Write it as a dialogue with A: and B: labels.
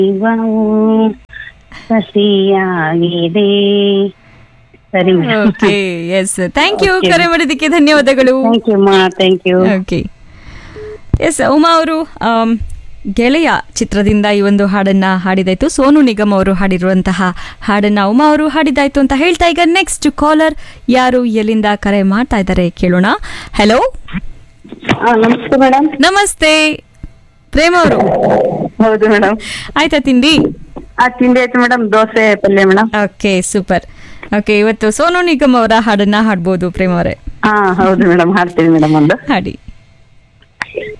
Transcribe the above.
A: ಜೀವವು ಕಸಿಯಾಗಿದೆ ಸರಿ
B: okay yes thank you
A: Okay.
B: ಕರೆ ಮಾಡಿದ್ದಕ್ಕೆ ಧನ್ಯವಾದಗಳು
A: thank you ma'am thank you
B: okay yes Uma ಅವರು ಆಮ್, ಗೆಳೆಯ ಚಿತ್ರದಿಂದ ಈ ಒಂದು ಹಾಡನ್ನ ಹಾಡಿದಾಯ್ತು ಸೋನು ನಿಗಮ್ ಅವರು ಹಾಡಿರುವಂತಹ ಹಾಡನ್ನ ಉಮಾ ಅವರು ಹಾಡಿದಾಯ್ತು ಅಂತ ಹೇಳ್ತಾ ಈಗ ನೆಕ್ಸ್ಟ್ ಕಾಲರ್ ಯಾರು ಎಲ್ಲಿಂದ ಕರೆ ಮಾಡ್ತಾ ಇದ್ದಾರೆ ಕೇಳೋಣ ಹಲೋ
A: ನಮಸ್ತೆ ಮೇಡಮ್
B: ನಮಸ್ತೆ ಪ್ರೇಮ ಅವರು
A: ಹೌದು ಮೇಡಮ್
B: ಆಯ್ತಾ ತಿಂಡಿ
A: ಆ ತಿಂಡಿ ಆಯ್ತು ಮೇಡಮ್ ದೋಸೆ ಪಲ್ಯ ಮೇಡಮ್
B: ಓಕೆ ಸೂಪರ್ ಓಕೆ ಇವತ್ತು ಸೋನು ನಿಗಮ್ ಅವರ ಹಾಡನ್ನ ಹಾಡ್ಬೋದು ಪ್ರೇಮ ಅವರೇ
A: ಹಾ ಹೌದು ಮೇಡಮ್ ಹಾಡ್ತೀನಿ ಮೇಡಮ್ ಒಂದು
B: ಹಾಡಿ